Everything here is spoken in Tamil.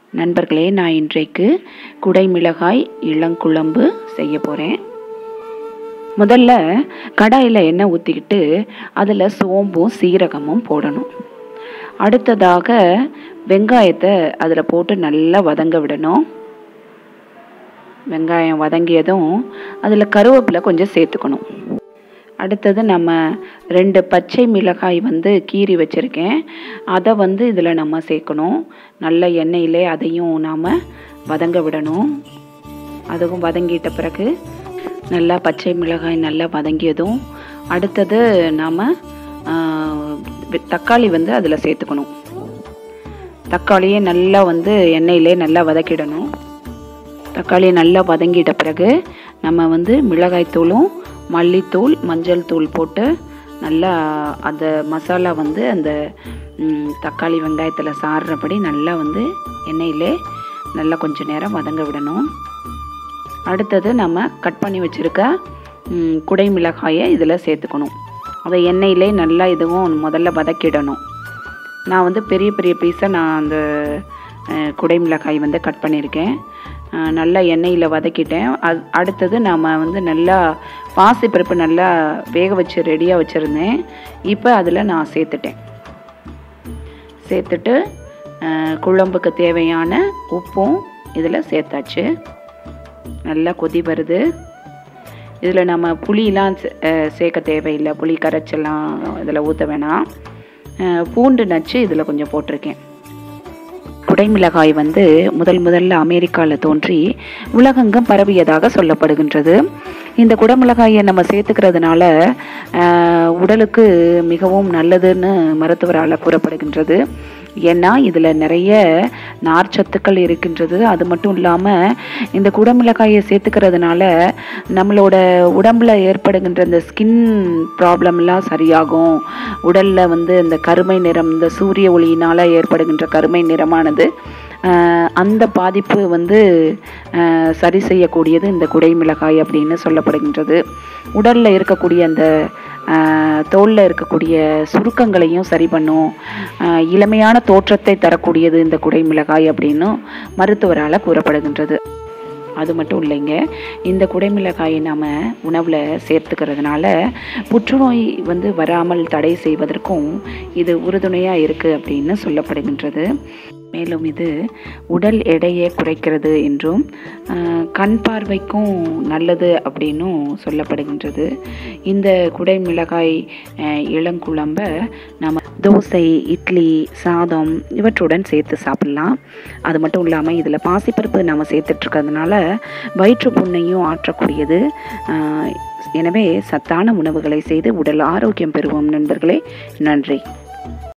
நண்பர்களே நான் இன்றைக்கு குடைமிளகாய் இளங்குழம்பு செய்ய போகிறேன் முதல்ல கடாயில் எண்ணெய் ஊற்றிக்கிட்டு அதில் சோம்பும் சீரகமும் போடணும் அடுத்ததாக வெங்காயத்தை அதில் போட்டு நல்லா வதங்க விடணும் வெங்காயம் வதங்கியதும் அதில் கருவேப்பிலை கொஞ்சம் சேர்த்துக்கணும் அடுத்தது நம்ம ரெண்டு பச்சை மிளகாய் வந்து கீறி வச்சுருக்கேன் அதை வந்து இதில் நம்ம சேர்க்கணும் நல்ல எண்ணெயிலே அதையும் நாம் வதங்க விடணும் அதுவும் வதங்கிட்ட பிறகு நல்லா பச்சை மிளகாய் நல்லா வதங்கியதும் அடுத்தது நாம் தக்காளி வந்து அதில் சேர்த்துக்கணும் தக்காளியை நல்லா வந்து எண்ணெயிலே நல்லா வதக்கிடணும் தக்காளி நல்லா வதங்கிட்ட பிறகு நம்ம வந்து மிளகாய்த்தூளும் மல்லித்தூள் மஞ்சள் தூள் போட்டு நல்லா அந்த மசாலா வந்து அந்த தக்காளி வெங்காயத்தில் சாறுறபடி நல்லா வந்து எண்ணெயிலே நல்லா கொஞ்சம் நேரம் வதங்க விடணும் அடுத்தது நம்ம கட் பண்ணி வச்சுருக்க குடை மிளகாயை இதில் சேர்த்துக்கணும் அதை எண்ணெயிலே நல்லா இதுவும் முதல்ல வதக்கிடணும் நான் வந்து பெரிய பெரிய பீஸாக நான் அந்த குடை மிளகாய் வந்து கட் பண்ணியிருக்கேன் நல்லா எண்ணெயில் வதக்கிட்டேன் அது அடுத்தது நாம் வந்து நல்லா பாசிப்பருப்பு நல்லா வேக வச்சு ரெடியாக வச்சுருந்தேன் இப்போ அதில் நான் சேர்த்துட்டேன் சேர்த்துட்டு குழம்புக்கு தேவையான உப்பும் இதில் சேர்த்தாச்சு நல்லா கொதி வருது இதில் நம்ம புளியெலாம் சேர்க்க தேவையில்லை புளி கரைச்செல்லாம் இதில் ஊற்ற வேணாம் பூண்டு நச்சு இதில் கொஞ்சம் போட்டிருக்கேன் குடைமிளகாய் வந்து முதல் முதல்ல அமெரிக்காவில் தோன்றி உலகெங்கும் பரவியதாக சொல்லப்படுகின்றது இந்த குடமிளகாயை நம்ம சேர்த்துக்கிறதுனால உடலுக்கு மிகவும் நல்லதுன்னு மருத்துவரால் கூறப்படுகின்றது ஏன்னா இதில் நிறைய நார்ச்சத்துக்கள் இருக்கின்றது அது மட்டும் இல்லாமல் இந்த குடமிளகாயை சேர்த்துக்கிறதுனால நம்மளோட உடம்பில் ஏற்படுகின்ற இந்த ஸ்கின் ப்ராப்ளம்லாம் சரியாகும் உடலில் வந்து இந்த கருமை நிறம் இந்த சூரிய ஒளியினால் ஏற்படுகின்ற கருமை நிறமானது அந்த பாதிப்பு வந்து சரி செய்யக்கூடியது இந்த குடை மிளகாய் அப்படின்னு சொல்லப்படுகின்றது உடலில் இருக்கக்கூடிய அந்த தோலில் இருக்கக்கூடிய சுருக்கங்களையும் சரி பண்ணும் இளமையான தோற்றத்தை தரக்கூடியது இந்த குடை மிளகாய் அப்படின்னு மருத்துவரால் கூறப்படுகின்றது அது மட்டும் இல்லைங்க இந்த குடைமிளகாயை நாம் உணவில் சேர்த்துக்கிறதுனால புற்றுநோய் வந்து வராமல் தடை செய்வதற்கும் இது உறுதுணையாக இருக்குது அப்படின்னு சொல்லப்படுகின்றது மேலும் இது உடல் எடையை குறைக்கிறது என்றும் கண் பார்வைக்கும் நல்லது அப்படின்னும் சொல்லப்படுகின்றது இந்த குடை மிளகாய் இளங்குழம்பை நம்ம தோசை இட்லி சாதம் இவற்றுடன் சேர்த்து சாப்பிட்லாம் அது மட்டும் இல்லாமல் இதில் பாசிப்பருப்பு நம்ம சேர்த்துட்ருக்கிறதுனால வயிற்று புண்ணையும் ஆற்றக்கூடியது எனவே சத்தான உணவுகளை செய்து உடல் ஆரோக்கியம் பெறுவோம் நண்பர்களே நன்றி